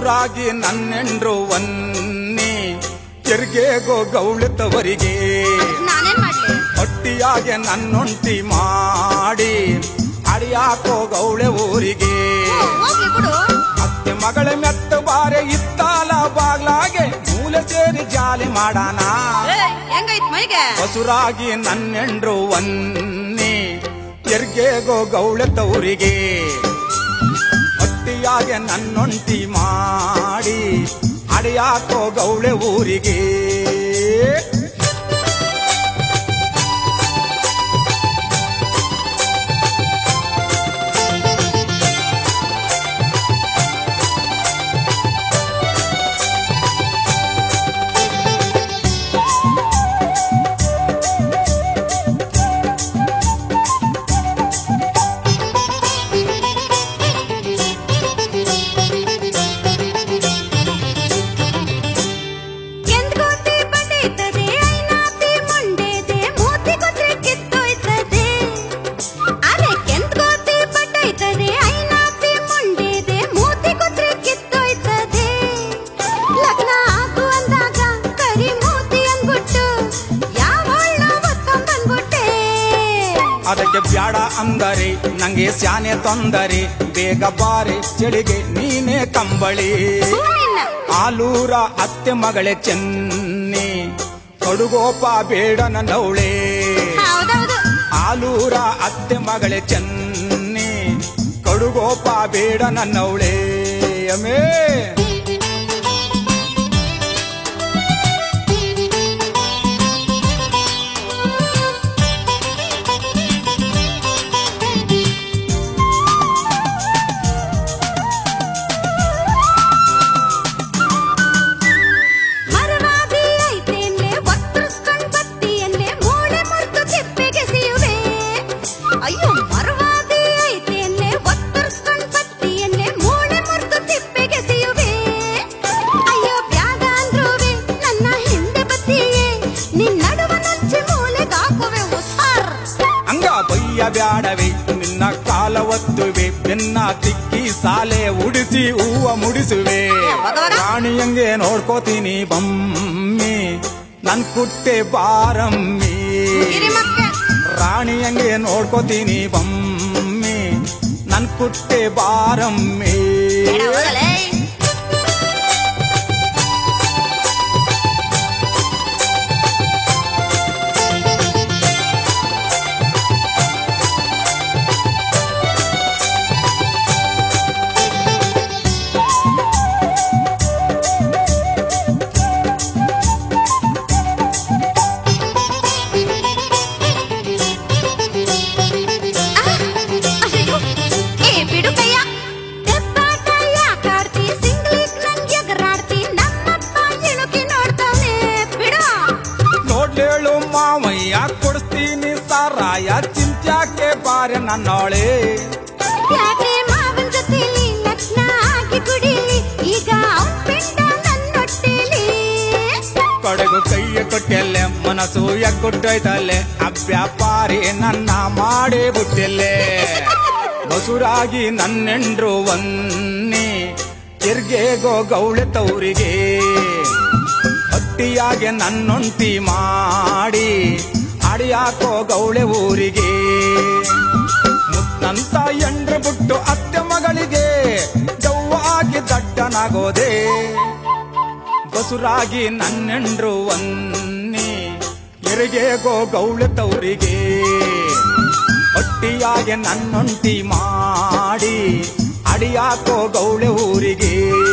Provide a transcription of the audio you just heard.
ಬಸುರಾಗಿ ನನ್ನೆಂಡ್ರು ವನ್ನಿ ತೆರಿಗೆಗೋ ಗೌಳಿತವರಿಗೆ ನಾನೇನ್ ಮಾಡ್ಲಿ ಹೊಟ್ಟಿಯಾಗೆ ನನ್ನೊಂಟಿ ಮಾಡಿ ಅಡಿಯಾಕೋ ಗೌಳೆ ಊರಿಗೆ ಹೋಗ್ಲಿ ಬಿಡು ಅತ್ತೆ ಮಗಳ ಮೆತ್ತ ಬಾರೆ ಇತ್ತಾಲ ಬಾಗ್ಲಾಗೆ ಮೂಲೆ ಸೇರಿ ಜಾಲಿ ಮಾಡಾನ ಏಯ್, ಹೆಂಗೈತ್ ಮೈಗೆ ಬಸುರಾಗಿ ನನ್ನೆಂಡ್ರು ವನ್ನಿ ತೆರ್ಗೆಗೋ ಗೌಳೆ ತವರಿಗೆ ಹೊಟ್ಟಿಯಾಗೆ ನನ್ನೊಂಟಿ ಮಾಡಿ ಅಡಿಯಾಕೋ ಗೌಳೆ ಊರಿಗೆ ಕೆಂದ್ಕೋತಿ ಬಡೀತದೆ ಐನಾತಿ ಮುಂಡೆದೆ ಮೂತಿ ಕೊಟ್ರೆ ಕಿತ್ತೋಯ್ತದೆ ಅರೆ ಕೆಂದ್ಕೋತಿ ಬಡೀತದೆ ಐನಾತಿ ಮುಂಡೆದೆ ಮೂತಿ ಕೊಟ್ರೆ ಕಿತ್ತೋಯ್ತದೆ ಲಗ್ನ ಆಗು ಅಂದಾಗ ಕರಿ ಮೂತಿ ಅಂದ್ಬಿಟ್ಟು ಯಾವಳ್ಳ ಒತ್ಕೊಂಡ್ಬಂದ್ಬಿಟ್ಟೆ ಅದಕ್ಕೆ ಬ್ಯಾಡ ಅಂದರೆ ನಂಗೆ ಸ್ಯಾನೆ ತೊಂದರೆ ಬೇಗ ಬಾರೆ ಚಳಿಗೆ ನೀನೇ ಕಂಬಳಿ ನಿನ್ನ ಆಲೂರ ಅತ್ತೆ ಮಗಳೇ ಚೆನ್ನಿ ಕಡುಗೋಪ ಬೇಡ ನನ್ನವಳೆ ಹೌದೌದು ಆಲೂರ ಅತ್ತೆ ಮಗಳೇ ಚೆನ್ನಿ ಕಡುಗೋಪ ಬೇಡ ನನ್ನವಳೆ ಅಮೇ ಮರವಾದಿ ಐತೆನ್ನೆ ಒತ್ತರಿಸ್ಕೊಂಡ್ ಬತ್ತಿಯನ್ನೇ ಮೂಳೆ ಮುರಿದು ತಿಪ್ಪೆಗೆ ಸಿಯುವೆ ಅಯ್ಯೋ ಮರವಾದಿ ಐತೆನ್ನೆ ಒತ್ತರಿಸ್ಕೊಂಡ್ ಬತ್ತಿಯನ್ನೇ ಮೂಳೆ ಮುರಿದು ತಿಪ್ಪೆಗೆ ಸಿಯುವೆ ಅಯ್ಯೋ ಬ್ಯಾಡ ಅಂದ್ರುವೆ ನನ್ನ ಹಿಂದೆ ಬತ್ತಿಯೇ ನಿನ್ ನಡುವ ನಚ್ಚಿ ಮೂಲೆಗಾಕುವೆ ಉಸಾರ್ ಹಂಗ ಬಯ್ಯ ಬ್ಯಾಡವೆ ನಿನ್ನ ಕಾಲ ಒತ್ತುವೆ ಬೆನ್ನ ತಿಕ್ಕಿ ಸಾಲೆ ಉಡಿಸಿ ಹೂವ ಮುಡಿಸುವೆ ರಾಣಿಯಂಗೆ ನೋಡ್ಕೋತೀನಿ ಬಮ್ಮಿ ನನ್ ಕುಟ್ಟೆ ಬಾರಮ್ಮಿ ಗಿರಿಮಕ್ಕೆ ರಾಣಿಯಂಗೆ ನೋಡ್ಕೋತೀನಿ ಬಮ್ಮಿ ನನ್ ಕುಟ್ಟೆ ಬಾರಮ್ಮಿ ಬೇಡ ಹೋಗಲೇ ಅಯ್ಯೋ ಏ ಬಿಡು ಕಯ್ಯ ದೆಬ್ಬಾಟ ಯಾಕಾಡ್ತಿ ಸಿಂಗ್ಲಿಕ್ ನಂಗ್ ಎಗರಾಡ್ತಿ ನಮ್ಮಪ್ಪ ಇಣುಕಿ ನೋಡ್ತಾನೆ ಬಿಡು ನೋಡ್ಲೇಳು ಮಾವಯ್ಯ ಕೊಡಿಸ್ತೀನಿ ಸಾರಾಯ ಚಿಂತ್ಯಾಕೆ ಬಾರೆ ನನ್ನೋಳೆ ಯಾಕೆ ಮಾವನ್ ಜೊತೆಲಿ ಲಗ್ನ ಆಗಿ ಕುಡಿಲಿ ಈಗ ಅವ್ನ್ ಪಿಂಡ ನನ್ನೊಟ್ಟೆಲಿ ಕಡೆಗೂ ಕೈಯ ಕೊಟ್ಟೆಲ್ಲೆ ಮನಸ್ಸು ಎಕ್ಕೊಟ್ಟೈತಲ್ಲೆ ಅಭ್ಯಾಪಾರಿ ನನ್ನ ಮಾಡೇ ಬಿಟ್ಟಿಲ್ಲೆ ಬಸುರಾಗಿ ನನ್ನೆಂಡ್ರು ವನ್ನಿ ತಿರ್ಗೆಗೋ ಗೌಳೆ ತವರಿಗೆ ಹಟ್ಟಿಯಾಗೆ ನನ್ನೊಂಟಿ ಮಾಡಿ ಅಡಿಯಾಕೋ ಗೌಳೆ ಊರಿಗೆ ಮುತ್ತಂತ ಎಂಡ್ರು ಬಿಟ್ಟು ಅತ್ತೆ ಮಗಳಿಗೆ ಜವ್ವಾಗಿ ದಡ್ಡನಾಗೋದೆ ಬಸುರಾಗಿ ನನ್ನೆಂಡ್ರು ವನ್ನಿ ಎರಿಗೆಗೋ ಗೌಳೆ ತವರಿಗೆ ಹೊಟ್ಟಿಯಾಗೆ ನನ್ನೊಂಟಿ ಮಾಡಿ ಅಡಿಯಾಕೋ ಗೌಳೆ ಊರಿಗೆ